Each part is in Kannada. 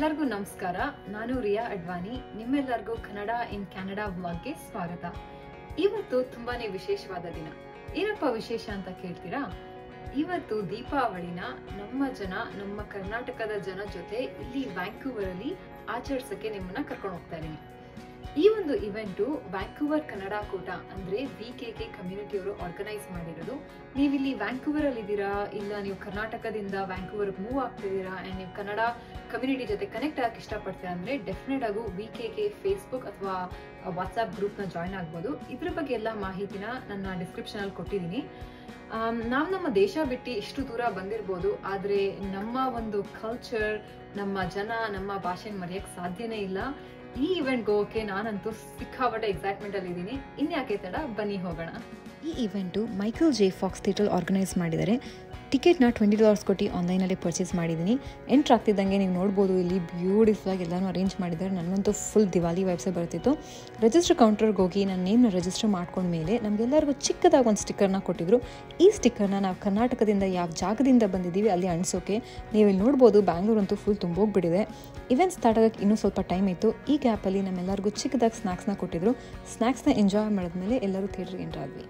ಎಲ್ಲರಿಗೂ ನಮಸ್ಕಾರ ನಾನು ರಿಯಾ ಅಡ್ವಾನಿ ನಿಮ್ಮೆಲ್ಲರಿಗೂ ಕನ್ನಡ ಇನ್ ಕ್ಯಾನಡಾ ವ್ಲಾಗ್ಗೆ ಸ್ವಾಗತ ಇವತ್ತು ತುಂಬಾನೇ ವಿಶೇಷವಾದ ದಿನ ಏನಪ್ಪ ವಿಶೇಷ ಅಂತ ಕೇಳ್ತೀರಾ ಇವತ್ತು ದೀಪಾವಳಿನ ನಮ್ಮ ಜನ ನಮ್ಮ ಕರ್ನಾಟಕದ ಜನ ಜೊತೆ ಇಲ್ಲಿ ವ್ಯಾಂಕೂವರ್ ಅಲ್ಲಿ ಆಚರಿಸಕ್ಕೆ ನಿಮ್ಮನ್ನ ಕರ್ಕೊಂಡು ಹೋಗ್ತಾ ಇದೀನಿ ಈ ಒಂದು ಇವೆಂಟು ವ್ಯಾಂಕೂವರ್ ಕನ್ನಡ ಕೂಟ ಅಂದ್ರೆ ವಿ ಕೆ ಕೆ ಕಮ್ಯುನಿಟಿಯವರು ಆರ್ಗನೈಸ್ ಮಾಡಿರೋದು ನೀವಿಲ್ಲಿ ವ್ಯಾಂಕೂವರ್ ಅಲ್ಲಿ ಇದ್ದೀರಾ ಇಲ್ಲ ನೀವು ಕರ್ನಾಟಕದಿಂದ ವ್ಯಾಂಕೂವರ್ ಮೂವ್ ಆಗ್ತಿದ್ದೀರಾ ಅಂಡ್ ನೀವು ಕನ್ನಡ ಕಮ್ಯುನಿಟಿ ಜೊತೆ ಕನೆಕ್ಟ್ ಆಗಕ್ಕೆ ಇಷ್ಟಪಡ್ತೀರಾ ಅಂದ್ರೆ ಡೆಫಿನೆಟ್ ಆಗು ವಿ ಕೆ ಕೆ ಫೇಸ್ಬುಕ್ ಅಥವಾ ವಾಟ್ಸ್ಆಪ್ ಗ್ರೂಪ್ನ ಜಾಯ್ನ್ ಆಗ್ಬೋದು ಇದ್ರ ಬಗ್ಗೆ ಎಲ್ಲ ಮಾಹಿತಿನ ನನ್ನ ಡಿಸ್ಕ್ರಿಪ್ಷನ್ ಅಲ್ಲಿ ಕೊಟ್ಟಿದ್ದೀನಿ ನಾವು ನಮ್ಮ ದೇಶ ಬಿಟ್ಟು ಇಷ್ಟು ದೂರ ಬಂದಿರ್ಬೋದು ಆದರೆ ನಮ್ಮ ಒಂದು ಕಲ್ಚರ್ ನಮ್ಮ ಜನ ನಮ್ಮ ಭಾಷೆನ ಮರೆಯಕ್ಕೆ ಸಾಧ್ಯನೇ ಇಲ್ಲ ಈ ಇವೆಂಟ್ ಹೋಗೋಕೆ ನಾನಂತೂ ಸಿಕ್ಕಾಪಟ್ಟೆ ಎಕ್ಸೈಟ್ಮೆಂಟ್ ಅಲ್ಲಿ ಇದ್ದೀನಿ ಇನ್ಯಾಕೆ ತಡ ಬನ್ನಿ ಹೋಗೋಣ ಈ event Michael J Fox theatre organise ಮಾಡಿದ್ದಾರೆ ಟಿಕೆಟ್ನ ಟ್ವೆಂಟಿ ಡಾಲರ್ಸ್ ಕೊಟ್ಟು ಆನ್ಲೈನಲ್ಲಿ ಪರ್ಚೇಸ್ ಮಾಡಿದ್ದೀನಿ ಎಂಟ್ರ್ ಆಗ್ತಿದ್ದಂಗೆ ನೀವು ನೋಡ್ಬೋದು ಇಲ್ಲಿ ಬ್ಯೂಟಿಫುಲ್ ಆಗಿ ಎಲ್ಲನೂ ಅರೇಂಜ್ ಮಾಡಿದ್ದಾರೆ ನನಗಂತೂ ಫುಲ್ ದಿವಾಲಿ ವೈಬ್ಸೇ ಬರ್ತಿತ್ತು ರಿಜಿಸ್ಟರ್ ಕೌಂಟರ್ಗೆ ಹೋಗಿ ನನ್ನ ನೇಮ್ನ ರಿಜಿಸ್ಟರ್ ಮಾಡ್ಕೊಂಡ್ಮೇಲೆ ನಮಗೆಲ್ಲರಿಗೂ ಚಿಕ್ಕದಾಗಿ ಒಂದು ಸ್ಟಿಕ್ಕರ್ನ ಕೊಟ್ಟಿದ್ರು ಈ ಸ್ಟಿಕ್ಕರ್ನ ನಾವು ಕರ್ನಾಟಕದಿಂದ ಯಾವ ಜಾಗದಿಂದ ಬಂದಿದ್ದೀವಿ ಅಲ್ಲಿ ಅಣಿಸೋಕೆ ನೀವು ಇಲ್ಲಿ ನೋಡ್ಬೋದು ಬ್ಯಾಂಗ್ಳೂರ್ ಅಂತೂ ಫುಲ್ ತುಂಬೋಗ್ಬಿಟ್ಟಿದೆ ಇವೆಂಟ್ ಸ್ಟಾರ್ಟ್ ಆಗೋಕ್ಕೆ ಇನ್ನೂ ಸ್ವಲ್ಪ ಟೈಮ್ ಇತ್ತು ಈ ಗ್ಯಾಪಲ್ಲಿ ನಮ್ಮೆಲ್ಲರಿಗೂ ಚಿಕ್ಕದಾಗಿ ಸ್ನ್ಯಾಕ್ಸ್ನ ಕೊಟ್ಟಿದ್ರು ಸ್ನ್ಯಾಕ್ಸ್ನ ಎಂಜಾಯ್ ಮಾಡಿದ್ಮೇಲೆ ಎಲ್ಲರೂ ಥಿಯೇಟ್ರಿಗೆ ಎಂಟ್ರ್ ಆದ್ವಿ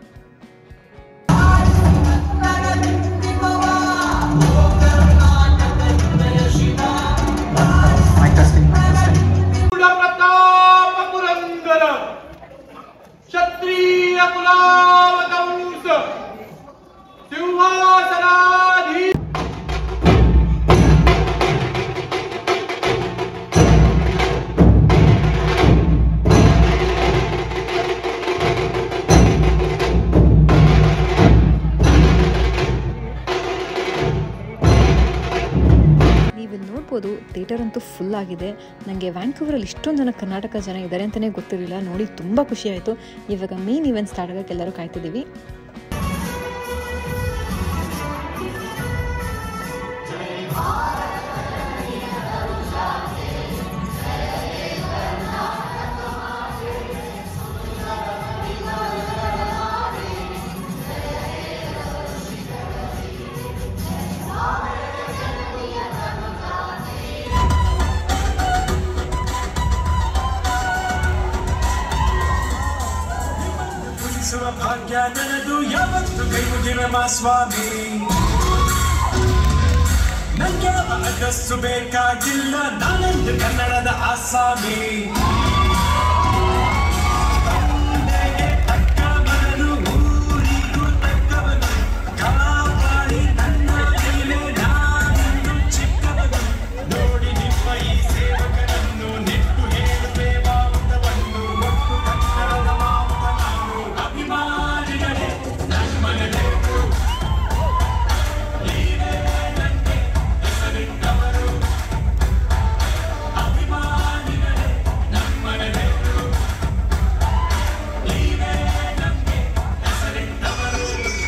Mic testing, mic testing. ಪ್ರತಾಪ ಪುರಂದರ ಕ್ಷತ್ರಿಯ ಕುಲಾವತಂಸ ಸಿಂಹಾಸನಾಧೀ ನೀವು ಇಲ್ಲಿ ನೋಡ್ಬೋದು ಥಿಯೇಟರ್ ಅಂತೂ ಫುಲ್ ಆಗಿದೆ ನನಗೆ ವ್ಯಾಂಕೂವರಲ್ಲಿ ಇಷ್ಟೊಂದು ಜನ ಕರ್ನಾಟಕ ಜನ ಇದ್ದಾರೆ ಅಂತಲೇ ಗೊತ್ತಿರಲಿಲ್ಲ ನೋಡಿ ತುಂಬ ಖುಷಿ ಆಯಿತು ಇವಾಗ ಮೇನ್ ಇವೆಂಟ್ ಸ್ಟಾರ್ಟ್ ಆಗೋಕ್ಕೆ ಎಲ್ಲರೂ ಕಾಯ್ತಿದ್ದೀವಿ ಉಳಿಸುವ ಭಾಗ್ಯ ನನದು ಯಾವತ್ತು ಕೈ ಮುಗಿರಮ ಸ್ವಾಮಿ ನಂಗೆ ಅಡ್ರೆಸ್ಸು ಬೇಕಾಗಿಲ್ಲ ನಾನೊಂದು ಕನ್ನಡದ ಆಸಾಮಿ ತಂದೆಗೆ ತಕ್ಕ ಮಗನು ಊರಿಗೂ ತಕ್ಕವನು ಕಾಪಾಡಿ ನನ್ನ ಮೇಲೆ ನಾನಿನ್ನು ಚಿಕ್ಕವನು ನೋಡಿ ನಿಮ್ಮ ಈ ಸೇವಕರನ್ನು ನೆಟ್ಟು ಹೇಳುವೆ ಮಾವುತವನ್ನು ಒಟ್ಟು ಕನ್ನಡದ ಮಾವುತ ನಾನು ಅಭಿಮಾನಿಗಳೇ ನಮ್ಮನೆ ನೀವೇ ನನಗೆ ಹೆಸರಿಟ್ಟವರು ಅಭಿಮಾನಿಗಳೇ ನಮ್ಮನೆ ನೀವೇ ನಮಗೆ ಹೆಸರಿಟ್ಟವರು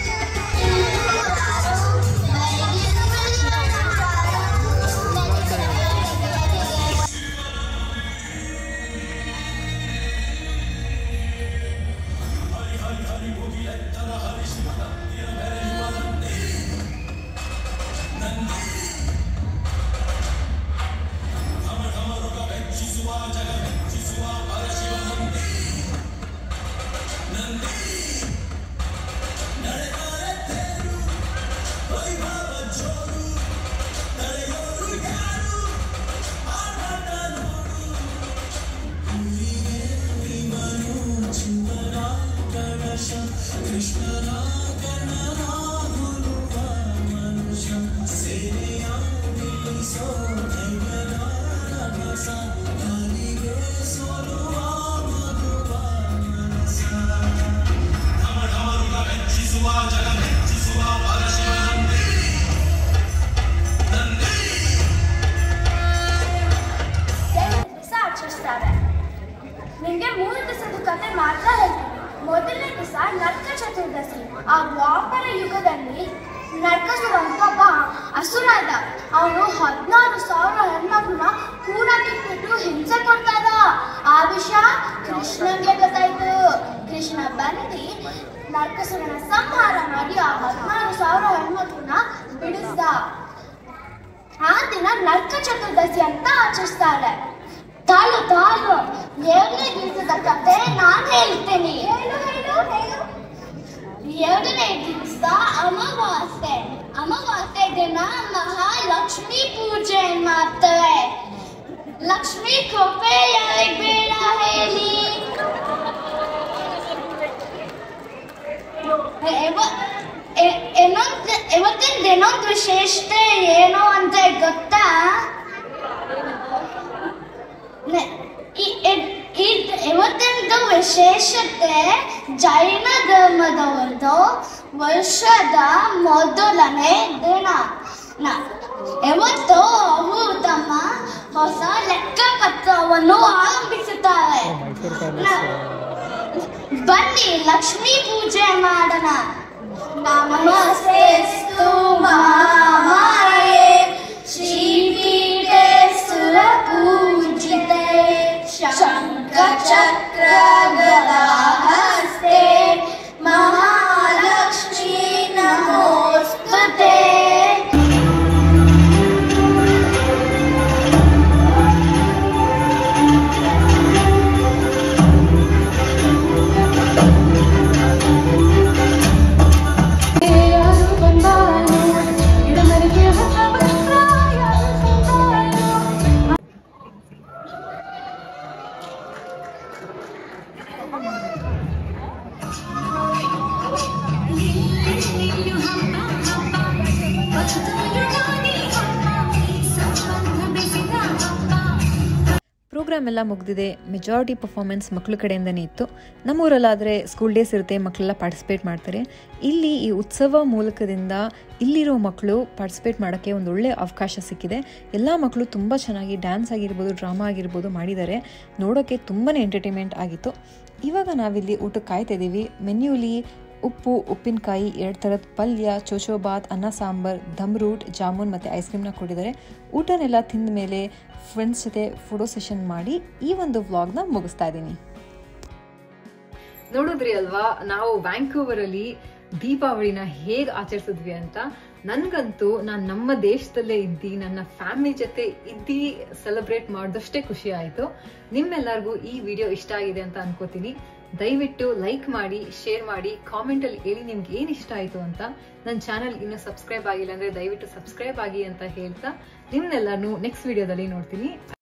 ದಿವಸ ಆಚರಿಸ್ತಾರೆ ನಿಮ್ಗೆ ಮೂರು ದಿವಸದ ಕತೆ ಮಾತ್ರ ಹೇಳ್ತೀನಿ ಮೊದಲನೇ ದಿವಸ ನರಕ ಚತುರ್ದಶಿ ಆ ದ್ವಾಪರ ಯುಗದಲ್ಲಿ ನರಕಾಸುರ ಅಂತ ಒಬ್ಬ ಅಸುರ ಇದ್ದ ಅವನು ಹದಿನಾರು ಸಾವಿರ ಹೆಣ್ಮಕ್ಳನ್ನ ಕೂಡ ಕಿಟ್ಬಿಟ್ಟು ಹಿಂಸೆ ಕೊಡ್ತಾ ಇದ್ದ ಆ ವಿಷಯ ಕೃಷ್ಣನ್ಗೆ ಗೊತ್ತಾಯ್ತು ಕೃಷ್ಣ ಬಂದು ನರಕಾಸುರನ ಸಂಹಾರ ಮಾಡಿ ಆ ಹದಿನಾರು ಸಾವಿರ ಹೆಣ್ಮಕ್ಳನ್ನ ಬಿಡಿಸ್ದ ಆ ದಿನ ನರಕ ಚತುರ್ದಶಿ ಅಂತ ಆಚರಿಸ್ತಾರೆ ತಾಳು ತಾಳು ಏಳನೇ ದಿವಸದ ಕತೆ ನಾನು ಹೇಳ್ತೀನಿ ಹೇಳು ಹೇಳು ಹೇಳು ಎರಡನೇ ದಿವಸ ಅಮಾವಾಸ್ಯೆ ಅಮಾವಾಸ್ಯೆ ದಿನ ಮಹಾಲಕ್ಷ್ಮಿ ಪೂಜೆ ಮಾಡ್ತಾರೆ ಲಕ್ಷ್ಮಿ ಕೃಪೆ ಯಾರಿಗ್ ಬೇಡ ಹೇಳಿ ಎವ- ಎ- ಇನ್ನೊಂದ್ ಇವತ್ತಿನ ದಿನದ ವಿಶೇಷತೆ ಏನು ಅಂತ ಗೊತ್ತಾ ನೆ- ಈ- ಇ- ಇದ್- ಇವತ್ತಿಂದು ವಿಶೇಷತೆ ಜೈನ ಧರ್ಮದ ಒಂದು ವರ್ಷದ ಮೊದಲನೇ ದಿನ ನ- ಇವತ್ತು ಅವರು ತಮ್ಮ ಹೊಸ ಲೆಕ್ಕಪತ್ರವನ್ನು ಆರಂಭಿಸುತ್ತಾರೆ ನ- ಬನ್ನಿ ಲಕ್ಷ್ಮೀ ಪೂಜೆ ಮಾಡೋಣ ನಮಸ್ತೆಸ್ತು ಮಹಾಮಾಯೆ ಶ್ರೀಪೀಠೆ ಸುರಪೂಜಿತೆ ಶಂಖ ಚಕ್ರ ಗದಾಹಸ್ತೆ ಮಹಾಲಕ್ಷ್ಮೀ ನಮೋಸ್ತುತೆ ಪ್ರೋಗ್ರಾಮ್ ಎಲ್ಲ ಮುಗಿದಿದೆ ಮೆಜಾರಿಟಿ ಪರ್ಫಾರ್ಮೆನ್ಸ್ ಮಕ್ಕಳ ಕಡೆಯಿಂದನೇ ಇತ್ತು ನಮ್ಮೂರಲ್ಲಾದರೆ ಸ್ಕೂಲ್ ಡೇಸ್ ಇರುತ್ತೆ ಮಕ್ಕಳೆಲ್ಲ ಪಾರ್ಟಿಸಿಪೇಟ್ ಮಾಡ್ತಾರೆ ಇಲ್ಲಿ ಈ ಉತ್ಸವ ಮೂಲಕದಿಂದ ಇಲ್ಲಿರೋ ಮಕ್ಕಳು ಪಾರ್ಟಿಸಿಪೇಟ್ ಮಾಡೋಕ್ಕೆ ಒಂದು ಒಳ್ಳೆಯ ಅವಕಾಶ ಸಿಕ್ಕಿದೆ ಎಲ್ಲ ಮಕ್ಕಳು ತುಂಬ ಚೆನ್ನಾಗಿ ಡ್ಯಾನ್ಸ್ ಆಗಿರ್ಬೋದು ಡ್ರಾಮಾ ಆಗಿರ್ಬೋದು ಮಾಡಿದ್ದಾರೆ ನೋಡೋಕ್ಕೆ ತುಂಬಾ ಎಂಟರ್ಟೈನ್ಮೆಂಟ್ ಆಗಿತ್ತು ಇವಾಗ ನಾವಿಲ್ಲಿ ಊಟಕ್ಕೆ ಕಾಯ್ತಾ ಇದ್ದೀವಿ ಮೆನ್ಯೂಲಿ ಉಪ್ಪು ಉಪ್ಪಿನಕಾಯಿ ಎರಡು ಥರದ ಪಲ್ಯ ಚೋಚೋಬಾತ್ ಅನ್ನ ಸಾಂಬಾರ್ ದಮ್ ರೂಟ್ ಜಾಮೂನ್ ಮತ್ತು ಐಸ್ ಕ್ರೀಮ್ನ ಕೊಟ್ಟಿದ್ದಾರೆ ಊಟನೆಲ್ಲ ತಿಂದ ಮೇಲೆ ಫ್ರೆಂಡ್ಸ್ ಜೊತೆ ಫೋಟೋ ಸೆಷನ್ ಮಾಡಿ ಈ ಒಂದು ವ್ಲಾಗ್ನ ಮುಗಿಸ್ತಾ ಇದ್ದೀನಿ ನೋಡಿದ್ರಿ ಅಲ್ವಾ ನಾವು ವ್ಯಾಂಕೂವರ್ ಅಲ್ಲಿ ದೀಪಾವಳಿನ ಹೇಗ್ ಆಚರಿಸಿದ್ವಿ ಅಂತ ನನ್ಗಂತೂ ನಾನ್ ನಮ್ಮ ದೇಶದಲ್ಲೇ ಇದ್ದಿ ನನ್ನ ಫ್ಯಾಮಿಲಿ ಜೊತೆ ಇದ್ದಿ ಸೆಲೆಬ್ರೇಟ್ ಮಾಡಿದಷ್ಟೇ ಖುಷಿ ಆಯ್ತು ನಿಮ್ಮೆಲ್ಲರಿಗೂ ಈ ವಿಡಿಯೋ ಇಷ್ಟ ಆಗಿದೆ ಅಂತ ಅನ್ಕೋತೀನಿ ದಯವಿಟ್ಟು ಲೈಕ್ ಮಾಡಿ ಶೇರ್ ಮಾಡಿ ಕಾಮೆಂಟ್ ಅಲ್ಲಿ ಹೇಳಿ ನಿಮ್ಗೆ ಏನ್ ಇಷ್ಟ ಆಯ್ತು ಅಂತ ನನ್ನ ಚಾನಲ್ ಇನ್ನು ಸಬ್ಸ್ಕ್ರೈಬ್ ಆಗಿಲ್ಲ ಅಂದ್ರೆ ದಯವಿಟ್ಟು ಸಬ್ಸ್ಕ್ರೈಬ್ ಆಗಿ ಅಂತ ಹೇಳ್ತಾ ನಿಮ್ನೆಲ್ಲರನ್ನು ನೆಕ್ಸ್ಟ್ ವಿಡಿಯೋದಲ್ಲಿ ನೋಡ್ತೀನಿ